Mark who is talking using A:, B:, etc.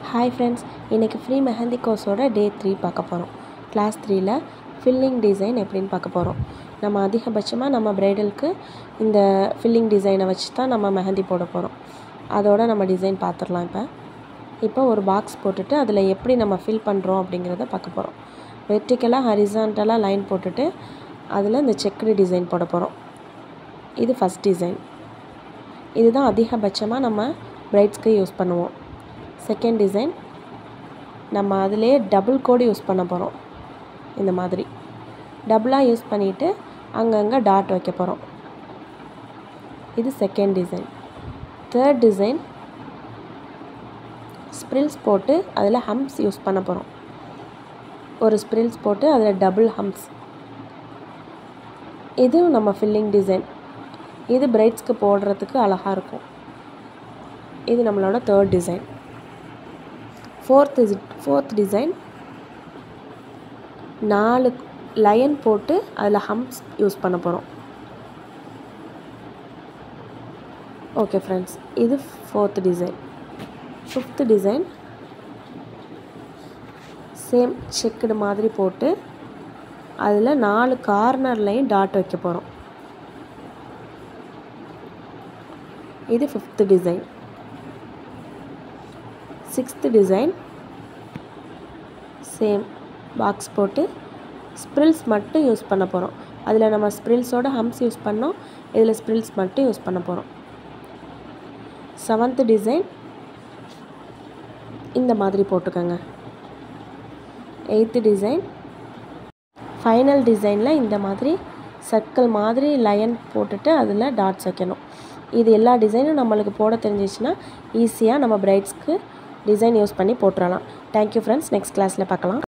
A: hi friends இன்றைக்கி free mehndi கோர்ஸோட day three பார்க்க போகிறோம் கிளாஸ் த்ரீயில் ஃபில்லிங் டிசைன் எப்படின்னு பார்க்க போகிறோம் நம்ம அதிகபட்சமாக நம்ம ப்ரைடலுக்கு இந்த ஃபில்லிங் டிசைனை வச்சு தான் நம்ம மெஹந்தி போட போகிறோம் அதோட நம்ம டிசைன் பார்த்துடலாம் இப்போ இப்போ ஒரு பாக்ஸ் போட்டுட்டு அதில் எப்படி நம்ம ஃபில் பண்ணுறோம் அப்படிங்கிறத பார்க்க போகிறோம் வெர்டிக்கலாக ஹரிசான்டலாக லைன் போட்டுட்டு அதில் இந்த செக்குடு டிசைன் போட போகிறோம் இது ஃபஸ்ட் டிசைன் இதுதான் அதிகபட்சமாக நம்ம பிரைட்ஸ்க்கு யூஸ் பண்ணுவோம் செகண்ட் டிசைன் நம்ம அதிலே டபுள் கோடு யூஸ் பண்ண போகிறோம் இந்த மாதிரி டபுளாக யூஸ் பண்ணிவிட்டு அங்கங்கே டாட் வைக்க போகிறோம் இது second design third design spirals போட்டு அதில் ஹம்ப்ஸ் யூஸ் பண்ண போகிறோம் ஒரு ஸ்ப்ரில்ஸ் போட்டு அதில் டபுள் ஹம்ப்ஸ் இது நம்ம ஃபில்லிங் டிசைன் இது பிரைட்ஸ்க்கு போடுறதுக்கு அழகாக இருக்கும் இது நம்மளோட third design fourth fourth design நாலு லைன் போட்டு அதில் ஹம்ப்ஸ் யூஸ் பண்ண போகிறோம் ஓகே ஃப்ரெண்ட்ஸ் இது fourth design fifth design same checked மாதிரி போட்டு அதில் நாலு கார்னர்லையும் டாட் வைக்க போகிறோம் இது fifth design sixth design same box போட்டு ஸ்ப்ரில்ஸ் மட்டும் யூஸ் பண்ண போகிறோம் அதில் நம்ம ஸ்ப்ரில்ஸோட ஹம்ஸ் யூஸ் பண்ணோம் இதில் ஸ்ப்ரில்ஸ் மட்டும் யூஸ் பண்ண போகிறோம் செவன்த்து டிசைன் இந்த மாதிரி போட்டுக்கோங்க எயித்து டிசைன் ஃபைனல் டிசைனில் இந்த மாதிரி சர்க்கிள் மாதிரி லைன் போட்டுட்டு அதில் டாட்ஸ் வைக்கணும் இது எல்லா டிசைனும் நம்மளுக்கு போட தெரிஞ்சிச்சுன்னா ஈஸியாக நம்ம பிரைட்ஸ்க்கு டிசைன் யூஸ் பண்ணி போட்டுடலாம் தேங்க்யூ ஃப்ரெண்ட்ஸ் நெக்ஸ்ட் கிளாஸில் பார்க்கலாம்